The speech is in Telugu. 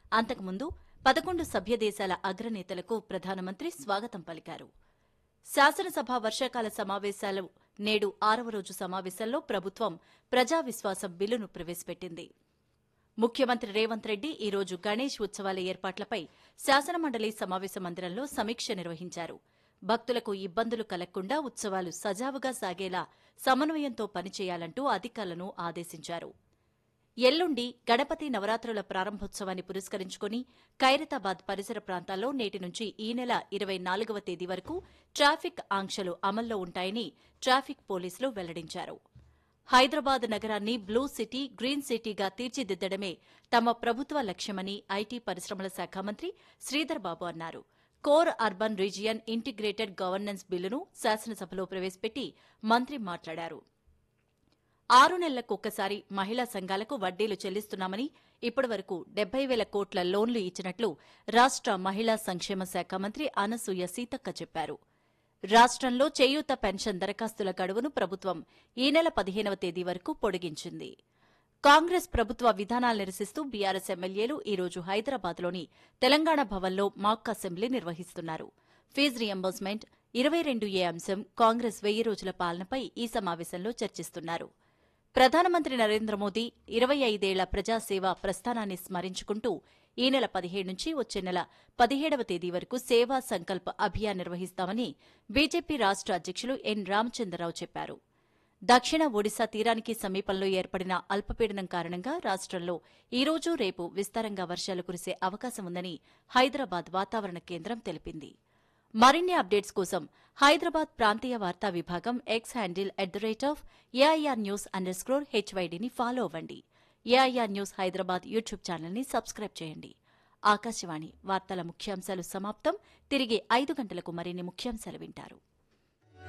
అంతకుముందు పదకొండు సభ్య దేశాల అగ్రనేతలకు ప్రధానమంత్రి స్వాగతం పలికారు శాసనసభ వర్షాకాల సమావేశాలు నేడు ఆరవ రోజు సమావేశంలో ప్రభుత్వం ప్రజా విశ్వాసం బిల్లును ప్రవేశపెట్టింది ముఖ్యమంత్రి రేవంత్ రెడ్డి ఈ రోజు గణేష్ ఉత్సవాల ఏర్పాట్లపై శాసనమండలి సమావేశ మందిరంలో సమీక్ష నిర్వహించారు భక్తులకు ఇబ్బందులు కలగకుండా ఉత్సవాలు సజావుగా సాగేలా సమన్వయంతో పనిచేయాలంటూ అధికారులను ఆదేశించారు ఎల్లుండి గణపతి నవరాత్రుల ప్రారంభోత్సవాన్ని పురస్కరించుకుని ఖైరతాబాద్ పరిసర ప్రాంతాల్లో నేటి నుంచి ఈ నెల ఇరవై నాలుగవ తేదీ వరకు ట్రాఫిక్ ఆంక్షలు అమల్లో ఉంటాయని ట్రాఫిక్ పోలీసులు వెల్లడించారు హైదరాబాద్ నగరాన్ని బ్లూ సిటీ గ్రీన్ సిటీగా తీర్చిదిద్దడమే తమ ప్రభుత్వ లక్ష్యమని ఐటీ పరిశ్రమల శాఖ మంత్రి శ్రీధర్ బాబు అన్నారు core urban region integrated governance బిల్లును శాసనసభలో ప్రవేశపెట్టి మంత్రి మాట్లాడారు ఆరు నెలలకు ఒక్కసారి మహిళా సంఘాలకు వడ్డీలు చెల్లిస్తున్నామని ఇప్పటివరకు డెబ్బై వేల కోట్ల లోన్లు ఇచ్చినట్లు రాష్ట మహిళా సంక్షేమ శాఖ మంత్రి అనసూయ సీతక్క చెప్పారు రాష్ట్రంలో చేయూత పెన్షన్ దరఖాస్తుల గడువును ప్రభుత్వం ఈ నెల పదిహేనవ తేదీ వరకు పొడిగించింది కాంగ్రెస్ ప్రభుత్వ విధానాలు నిరసిస్తూ బీఆర్ఎస్ ఎమ్మెల్యేలు ఈ రోజు హైదరాబాద్లోని తెలంగాణ భవన్లో మాక్ అసెంబ్లీ నిర్వహిస్తున్నారు ఫీజు రియంబర్స్మెంట్ ఇరవై రెండు ఏ అంశం కాంగ్రెస్ వెయ్యి రోజుల పాలనపై ఈ సమావేశంలో చర్చిస్తున్నారు ప్రధానమంత్రి నరేంద్ర మోదీ ఇరవై ఐదేళ్ల ప్రజాసేవ ప్రస్థానాన్ని స్మరించుకుంటూ ఈ నెల పదిహేడు నుంచి వచ్చే నెల పదిహేడవ తేదీ వరకు సేవా సంకల్ప అభియాన్ నిర్వహిస్తామని బీజేపీ రాష్ట అధ్యక్షులు ఎన్ రామచంద్రరావు చెప్పారు దక్షిణ ఒడిశా తీరానికి సమీపంలో ఏర్పడిన అల్పపీడనం కారణంగా రాష్ట్రంలో ఈ రోజు రేపు విస్తారంగా వర్షాలు కురిసే అవకాశం ఉందని హైదరాబాద్ వాతావరణ కేంద్రం తెలిపింది మరిన్ని అప్డేట్స్ కోసం హైదరాబాద్ ప్రాంతీయ వార్తా విభాగం X handle at the rate of AIR news underscore హెచ్వైడీని ఫాలో అవ్వండి ఏఐఆర్ న్యూస్ హైదరాబాద్ యూట్యూబ్ ఛానల్ని సబ్స్క్రైబ్ చేయండి ఆకాశవాణి వార్తల ముఖ్యాంశాలు సమాప్తం తిరిగి ఐదు గంటలకు మరిన్ని ముఖ్యాంశాలు వింటారు